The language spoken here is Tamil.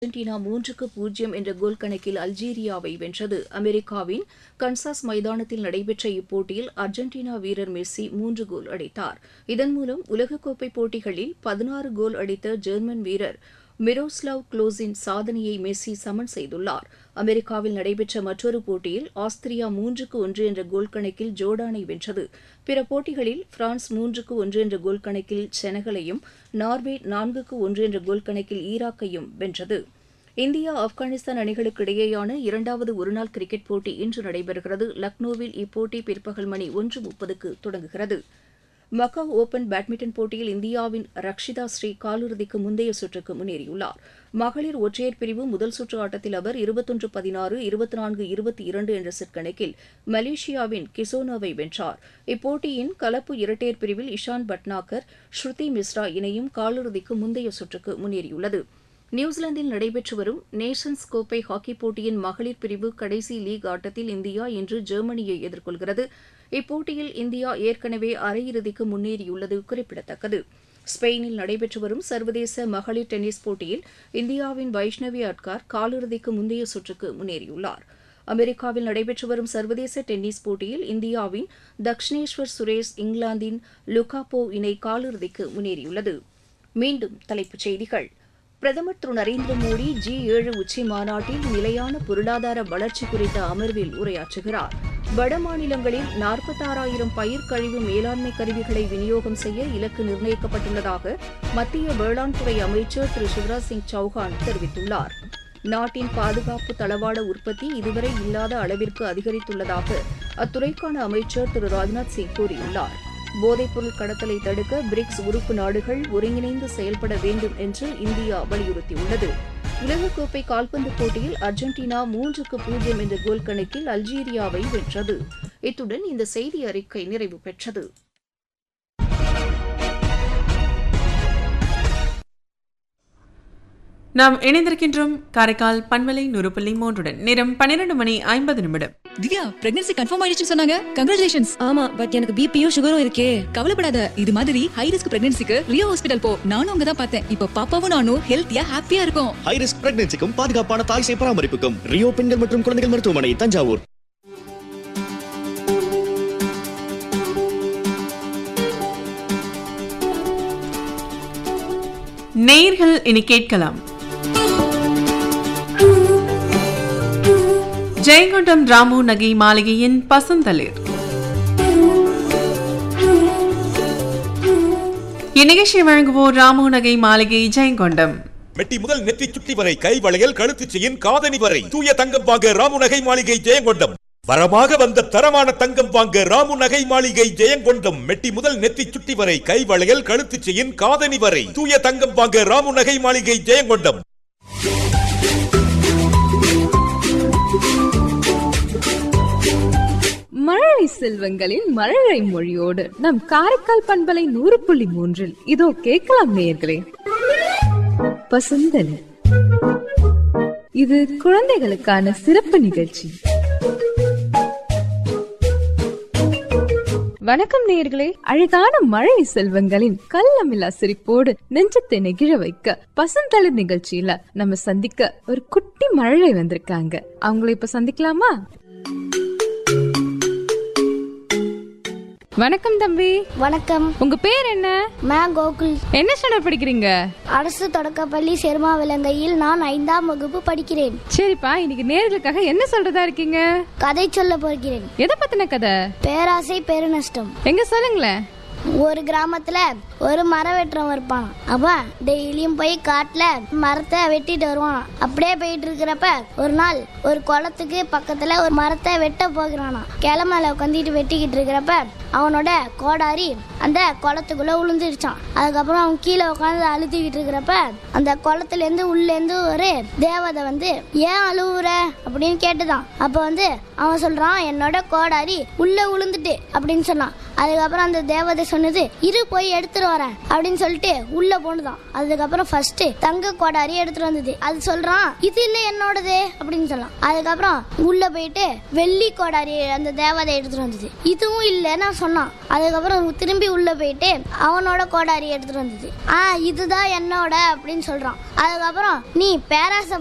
அர்ஜென்டினா மூன்றுக்கு பூஜ்ஜியம் என்ற கோல் கணக்கில் அல்ஜீரியாவை வென்றது அமெரிக்காவின் கன்சாஸ் மைதானத்தில் நடைபெற்ற இப்போட்டியில் அர்ஜென்டினா வீரர் மெஸ்ஸி மூன்று கோல் அடித்தார் இதன் மூலம் உலகக்கோப்பை போட்டிகளில் பதினாறு கோல் அடித்த ஜெர்மன் வீரர் மிரோஸ்லாவ் க்ளோஸின் சாதனையை மெஸ்ஸி சமன் செய்துள்ளார் அமெரிக்காவில் நடைபெற்ற மற்றொரு போட்டியில் ஆஸ்திரியா மூன்றுக்கு ஒன்று என்ற கோல் கணக்கில் ஜோர்டானை வென்றது பிற போட்டிகளில் பிரான்ஸ் மூன்றுக்கு ஒன்று என்ற கோல் கணக்கில் செனகலையும் நார்வே நான்குக்கு ஒன்று என்ற கோல் கணக்கில் ஈராக்கையும் வென்றது இந்தியா ஆப்கானிஸ்தான் அணிகளுக்கு இடையேயான இரண்டாவது ஒருநாள் கிரிக்கெட் போட்டி இன்று நடைபெறுகிறது லக்னோவில் இப்போட்டி பிற்பகல் மணி ஒன்று முப்பதுக்கு தொடங்குகிறது மக்காவ் ஓபன் பேட்மிண்டன் போட்டியில் இந்தியாவின் ரக்ஷிதா ஸ்ரீ காலிறுதிக்கு முந்தைய சுற்றுக்கு முன்னேறியுள்ளார் மகளிர் ஒற்றையர் பிரிவு முதல் சுற்று ஆட்டத்தில் அவர் இருபத்தொன்று பதினாறு இருபத்தி நான்கு இருபத்தி இரண்டு என்ற செட் கணக்கில் மலேசியாவின் கிசோனோவை வென்றார் இப்போட்டியின் கலப்பு இரட்டையர் பிரிவில் இஷான் பட்னாகர் ஸ்ருதி மிஸ்ரா இணையும் காலிறுதிக்கு முந்தைய சுற்றுக்கு முன்னேறியுள்ளது நியூசிலாந்தில் நடைபெற்று வரும் நேஷன்ஸ் கோப்பை ஹாக்கிப் போட்டியின் மகளிர் பிரிவு கடைசி லீக் ஆட்டத்தில் இந்தியா இன்று ஜெர்மனியை எதிர்கொள்கிறது இப்போட்டியில் இந்தியா ஏற்கனவே அரையிறுதிக்கு முன்னேறியுள்ளது குறிப்பிடத்தக்கது ஸ்பெயினில் நடைபெற்று வரும் சர்வதேச மகளிர் டென்னிஸ் போட்டியில் இந்தியாவின் வைஷ்ணவி அட்கார் காலிறுதிக்கு முந்தைய சுற்றுக்கு முன்னேறியுள்ளார் அமெரிக்காவில் நடைபெற்று வரும் சர்வதேச டென்னிஸ் போட்டியில் இந்தியாவின் தக்ஷினேஸ்வர் சுரேஷ் இங்கிலாந்தின் லுகாபோ இணை காலிறுதிக்கு முன்னேறியுள்ளது மீண்டும் தலைப்புச் செய்திகள் பிரதமர் திரு நரேந்திர மோடி ஜி ஏழு உச்சி மாநாட்டில் நிலையான பொருளாதார வளர்ச்சி குறித்த அமர்வில் உரையாற்றுகிறார் வட மாநிலங்களில் நாற்பத்தாறாயிரம் பயிர் கழிவு மேலாண்மை கருவிகளை விநியோகம் செய்ய இலக்கு நிர்ணயிக்கப்பட்டுள்ளதாக மத்திய வேளாண் துறை அமைச்சர் திரு சிவராஜ் சிங் சௌஹான் தெரிவித்துள்ளார் நாட்டின் பாதுகாப்பு தளவாட உற்பத்தி இதுவரை இல்லாத அளவிற்கு அதிகரித்துள்ளதாக அத்துறைக்கான அமைச்சர் திரு ராஜ்நாத் சிங் கூறியுள்ளார் போதைப்பொருள் கடத்தலை தடுக்க பிரிக்ஸ் உறுப்பு நாடுகள் ஒருங்கிணைந்து செயல்பட வேண்டும் என்று இந்தியா வலியுறுத்தியுள்ளது உலகக்கோப்பை கால்பந்து போட்டியில் அர்ஜென்டினா மூன்றுக்கு பூஜ்ஜியம் என்ற கோல் கணக்கில் அல்ஜீரியாவை வென்றது இத்துடன் இந்த செய்தி அறிக்கை நிறைவு பெற்றது நாம் இணைந்திருக்கின்றோம் காரைக்கால் பண்பலை நூறு புள்ளி மூன்றுடன் நேரம் பன்னிரண்டு மணி ஐம்பது நிமிடம் திவ்யா பிரெக்னன்சி கன்ஃபார்ம் ஆயிடுச்சுன்னு சொன்னாங்க கங்க்ராச்சுலேஷன்ஸ் ஆமா பட் எனக்கு பிபியும் சுகரும் இருக்கே கவலைப்படாத இது மாதிரி ஹை ரிஸ்க் பிரெக்னன்சிக்கு ரியோ ஹாஸ்பிடல் போ நானும் அங்க தான் பார்த்தேன் இப்போ பாப்பாவும் நானும் ஹெல்த்தியா ஹாப்பியா இருக்கும் ஹை ரிஸ்க் பிரெக்னன்சிக்கும் பாதுகாப்பான தாய் சேய் பராமரிப்புக்கும் ரியோ பெண்கள் மற்றும் குழந்தைகள் மருத்துவமனை தஞ்சாவூர் நேயர்கள் இனி கேட்கலாம் ஜெயங்கொண்டம் ராமு நகை மாளிகையின் பசந்தளிர் இந்நிகழ்ச்சியை வழங்குவோர் ராமு நகை மாளிகை ஜெயங்கொண்டம் மெட்டி முதல் நெற்றி சுட்டி வரை கை வளையல் கழுத்து செயின் காதணி வரை தூய தங்கம் வாங்க ராமு நகை மாளிகை ஜெயங்கொண்டம் வரமாக வந்த தரமான தங்கம் வாங்க ராமு நகை மாளிகை ஜெயங்கொண்டம் மெட்டி முதல் நெத்தி சுட்டி வரை கை வளையல் கழுத்து செயின் காதணி வரை தூய தங்கம் வாங்க ராமு நகை மாளிகை ஜெயங்கொண்டம் மழலை செல்வங்களின் மழலை மொழியோடு நம் காரைக்கால் பண்பலை நூறு புள்ளி மூன்றில் இதோ கேட்கலாம் நேயர்களே பசுந்தலி இது குழந்தைகளுக்கான சிறப்பு நிகழ்ச்சி வணக்கம் நேயர்களே அழகான மழை செல்வங்களின் கள்ளமில்லா சிரிப்போடு நெஞ்சத்தை நெகிழ வைக்க பசுந்தளிர் நிகழ்ச்சியில நம்ம சந்திக்க ஒரு குட்டி மழலை வந்திருக்காங்க அவங்கள இப்ப சந்திக்கலாமா வணக்கம் தம்பி வணக்கம் உங்க பேர் என்ன மே கோகுல் என்ன ஸ்டாண்டர்ட் படிக்கிறீங்க அரசு தொடக்கப்பள்ளி செருமா விலங்கையில் நான் ஐந்தாம் வகுப்பு படிக்கிறேன் சரிப்பா இன்னைக்கு நேர்களுக்காக என்ன சொல்றதா இருக்கீங்க கதை சொல்ல போகிறேன் எதை பத்தின கதை பேராசை பெருநஷ்டம் எங்க சொல்லுங்களேன் ஒரு கிராமத்துல ஒரு மரம் வெட்டுறவன் இருப்பான் அவன் டெய்லியும் போய் காட்டுல மரத்தை வெட்டிட்டு வருவான் அப்படியே போயிட்டு இருக்கிறப்ப ஒரு நாள் ஒரு குளத்துக்கு பக்கத்துல ஒரு மரத்தை வெட்ட போகிறானா கிளை மேல உட்காந்துட்டு வெட்டிக்கிட்டு இருக்கிறப்ப அவனோட கோடாரி அந்த குளத்துக்குள்ள விழுந்துருச்சான் அதுக்கப்புறம் அவன் கீழே உட்காந்து அழுத்திக்கிட்டு இருக்கிறப்ப அந்த குளத்துல இருந்து உள்ள இருந்து ஒரு தேவதை வந்து ஏன் அழுவுற அப்படின்னு கேட்டுதான் அப்ப வந்து அவன் சொல்றான் என்னோட கோடாரி உள்ள விழுந்துட்டு அப்படின்னு சொன்னான் அதுக்கப்புறம் அந்த தேவதை சொன்னது இரு போய் எடுத்துட்டு வரேன் அப்படின்னு சொல்லிட்டு உள்ள போனதான் அதுக்கப்புறம் ஃபர்ஸ்ட் தங்க கோடாரி எடுத்துட்டு வந்தது அது சொல்றான் இது இல்ல என்னோடது அப்படின்னு சொல்லலாம் அதுக்கப்புறம் உள்ள போயிட்டு வெள்ளி கோடாரி அந்த தேவதை எடுத்துட்டு வந்தது இதுவும் இல்லைன்னு சொன்னான் அதுக்கப்புறம் திரும்பி உள்ள போயிட்டு அவனோட கோடாரி எடுத்துட்டு வந்தது ஆ இதுதான் என்னோட அப்படின்னு சொல்றான் அதுக்கப்புறம் நீ பேராசை